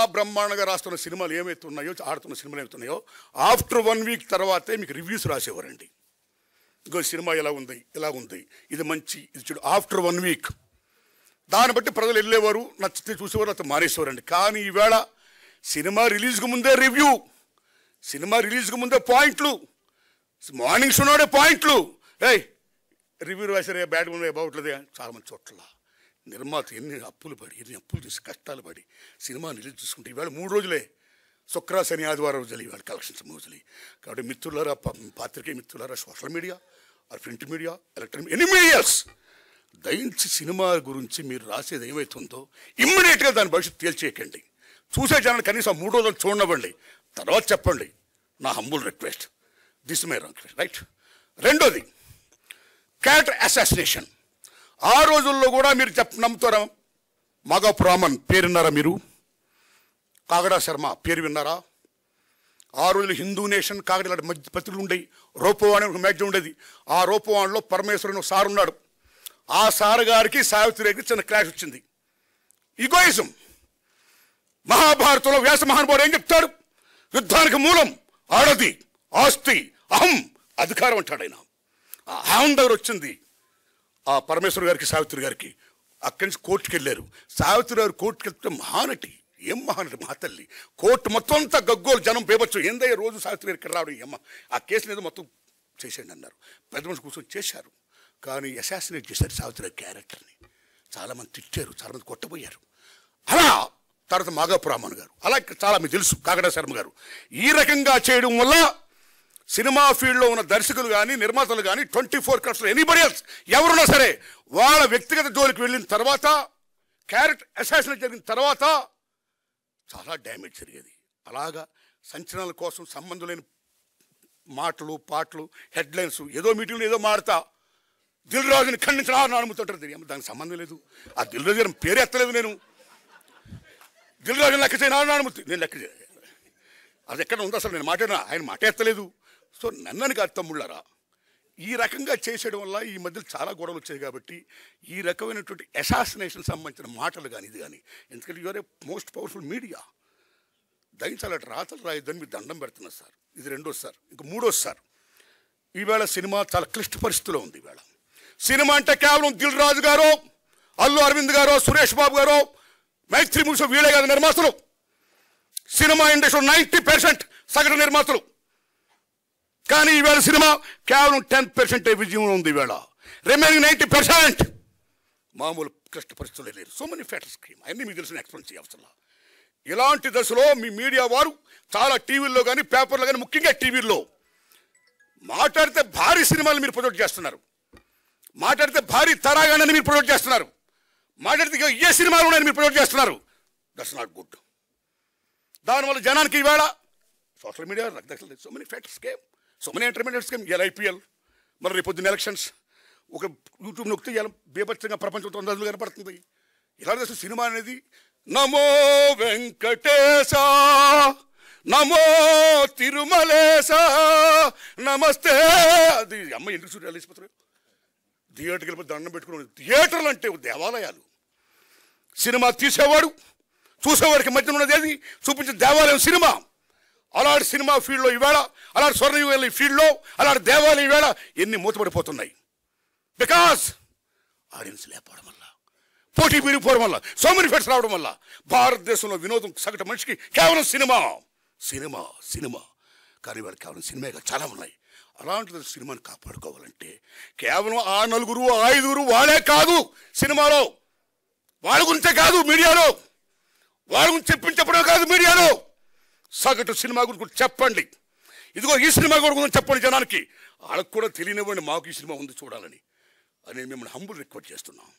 బ్రహ్మాండంగా రాస్తున్న సినిమాలు ఏమైతే ఉన్నాయో ఆడుతున్న సినిమాలు ఏమవుతున్నాయో ఆఫ్టర్ వన్ వీక్ తర్వాతే మీకు రివ్యూస్ రాసేవారండి ఇంకో సినిమా ఎలా ఉంది ఎలా ఉంది ఇది మంచి ఇది చూడు ఆఫ్టర్ వన్ వీక్ దాన్ని బట్టి ప్రజలు వెళ్ళేవారు నచ్చితే చూసేవారు అతను మానేసేవారండి కానీ ఈవేళ సినిమా రిలీజ్కి ముందే రివ్యూ సినిమా రిలీజ్కి ముందే పాయింట్లు మార్నింగ్ షోనాడే పాయింట్లు ఏయ్ రివ్యూ రాసారే బ్యాడ్ ఉన్నాయి బాగుంటుంది చాలా మంది చోట్ల నిర్మాత ఎన్ని అప్పులు పడి ఎన్ని అప్పులు చేసి కష్టాలు పడి సినిమా రిలీజ్ చేసుకుంటే ఈవేళ మూడు రోజులే శుక్ర శని ఆదివారం రోజులు ఇవాళ కలెక్షన్స్ రోజులు కాబట్టి మిత్రులారా ప- పాత్రికేయ మిత్రులారా social media or print media electronic any medias దయించి సినిమా గురించి మీరు రాసేది ఏమైతుందో ఇమ్మీడియట్గా దాని భవిష్యత్తు తేల్చేయకండి చూసే జనాలు కనీసం మూడు రోజులు చూడనివ్వండి తర్వాత చెప్పండి నా humble request this my request right రెండోది క్యారెక్టర్ అసాసినేషన్ ఆ రోజుల్లో కూడా మీరు చెప్ నమ్ముతారా మగ రామన్ పేరున్నారా మీరు కాగడా శర్మ పేరు విన్నారా ఆ రోజులు హిందూ నేషన్ కాగడ ఇలాంటి మధ్య పత్రికలు ఉండేవి రూపవాణి ఒక మ్యాగజైన్ ఉండేది ఆ రూపవాణిలో పరమేశ్వరుని ఒక సార్ ఉన్నాడు ఆ సార్ గారికి సావిత్రి గారికి చిన్న క్లాష్ వచ్చింది ఈగోయిజం మహాభారతంలో వ్యాస మహానుభావుడు ఏం చెప్తాడు యుద్ధానికి మూలం ఆడది ఆస్తి అహం అధికారం అంటాడు ఆయన ఆ అహం దగ్గర వచ్చింది ఆ పరమేశ్వర గారికి సావిత్రి గారికి అక్కడి నుంచి కోర్టుకి వెళ్ళారు సావిత్రి గారు కోర్టుకి వెళ్తే మహానటి ఏం మహానటి మహాతల్లి కోర్టు మొత్తం అంతా గగ్గోలు జనం పేపచ్చు ఏందయ్య రోజు సావిత్రి గారికి రావడం ఈ అమ్మ ఆ కేసుని ఏదో మొత్తం చేసేయండి అన్నారు పెద్ద మనిషి కూర్చొని చేశారు కానీ అసాసినేట్ చేశారు సావిత్రి గారి క్యారెక్టర్ని చాలామంది తిట్టారు చాలామంది కొట్టబోయారు అలా తర్వాత మాఘపురామన్ గారు అలా చాలా మీకు తెలుసు కాకడ శర్మ గారు ఈ రకంగా చేయడం వల్ల సినిమా ఫీల్డ్లో ఉన్న దర్శకులు కానీ నిర్మాతలు కానీ ట్వంటీ ఫోర్ క్రస్లో ఎనీబడి ఎల్స్ ఎవరున్నా సరే వాళ్ళ వ్యక్తిగత జోలికి వెళ్ళిన తర్వాత క్యారెక్టర్ అసాసినేట్ జరిగిన తర్వాత చాలా డ్యామేజ్ జరిగేది అలాగా సంచలనాల కోసం సంబంధం లేని మాటలు పాటలు హెడ్లైన్స్ ఏదో మీటింగ్లో ఏదో మాడతా దిల్ రాజుని ఖండించడా అని అనుముతుంటారు ఏమో దానికి సంబంధం లేదు ఆ దిల్ రాజు గారి పేరు ఎత్తలేదు నేను దిల్ రాజుని లెక్క చేయను అని అనుమతి నేను లెక్క చేయ అది ఎక్కడ ఉంది అసలు నేను మాట్లాడినా ఆయన మాట ఎత్తలేదు సో నన్నని కాదు తమ్ముళ్ళారా ఈ రకంగా చేసేయడం వల్ల ఈ మధ్య చాలా గొడవలు వచ్చాయి కాబట్టి ఈ రకమైనటువంటి అసాసినేషన్ సంబంధించిన మాటలు కానీ ఇది కానీ ఎందుకంటే your a most powerful media దయించాలి అటు రాతలు రాయొద్దని మీరు దండం పెడుతున్నారు సార్ ఇది రెండోది సార్ ఇంక మూడోది సార్ ఈవేళ సినిమా చాలా క్లిష్ట పరిస్థితిలో ఉంది ఈవేళ సినిమా అంటే కేవలం దిల్ రాజు గారు అల్లు అరవింద్ గారు సురేష్ బాబు గారు మైత్రి మూస వీళ్ళే కాదు నిర్మాతలు సినిమా ఇండస్ట్రీ నైంటీ పర్సెంట్ సగటు నిర్మాతలు కానీ ఈవేళ సినిమా కేవలం టెన్ పర్సెంటే విజయం ఉంది ఈవేళ రిమైనింగ్ నైంటీ పర్సెంట్ మామూలు క్లిష్ట పరిస్థితులు లేరు సో మెనీ ఫ్యాక్టర్స్ స్క్రీమ్ అన్నీ మీకు తెలిసిన ఎక్స్ప్లెయిన్ చేయవసరం ఇలాంటి దశలో మీ మీడియా వారు చాలా టీవీల్లో కానీ పేపర్లో కానీ ముఖ్యంగా టీవీల్లో మాట్లాడితే భారీ సినిమాలు మీరు ప్రొజెక్ట్ చేస్తున్నారు మాట్లాడితే భారీ తరాగానని మీరు ప్రొజెక్ట్ చేస్తున్నారు మాట్లాడితే ఇక ఏ సినిమాలు ఉన్నాయని మీరు ప్రొజెక్ట్ చేస్తున్నారు దట్స్ నాట్ గుడ్ దానివల్ల జనానికి ఇవాళ social media so many factors game so many entertainments game ఇలా ఐపీఎల్ మరి రేపు పొద్దున్న ఎలక్షన్స్ ఒక యూట్యూబ్ నొక్కితే ఇలా బీభత్సంగా ప్రపంచం తొందరలు కనపడుతుంది ఇలా అసలు సినిమా అనేది నమో వెంకటేశ నమో తిరుమలేశ నమస్తే అది అమ్మ ఎందుకు చూడాలి వెళ్ళిపోతారు థియేటర్కి వెళ్ళిపోతే దండం పెట్టుకుని థియేటర్లు అంటే దేవాలయాలు సినిమా తీసేవాడు చూసేవాడికి మధ్యన ఉన్నది ఏది చూపించే దేవాలయం సినిమా అలాంటి సినిమా ఫీల్డ్లో ఈవేళ అలాంటి స్వర్ణయుగ ఫీల్డ్లో అలాంటి దేవాలయం ఈవేళ ఎన్ని మూతపడిపోతున్నాయి బికాస్ ఆడియన్స్ లేకపోవడం వల్ల పోటీ పెరిగిపోవడం వల్ల సో మెనీ ఫెట్స్ రావడం వల్ల భారతదేశంలో వినోదం సగటు మనిషికి కేవలం సినిమా సినిమా సినిమా కానీ వాడు కేవలం సినిమాగా చాలా ఉన్నాయి అలాంటి సినిమాని కాపాడుకోవాలంటే కేవలం ఆ నలుగురు ఆ ఐదుగురు వాళ్ళే కాదు సినిమాలో వాళ్ళ గురించే కాదు మీడియాలో వాళ్ళ గురించి చెప్పించడం కాదు మీడియాలో సగటు సినిమా గురించి చెప్పండి ఇదిగో ఈ సినిమా గురించి చెప్పండి జనానికి వాళ్ళకు కూడా తెలియనివ్వండి మాకు ఈ సినిమా ఉంది చూడాలని అని మిమ్మల్ని హంబుల్ రిక్వెస్ట్ చేస్తున్నాం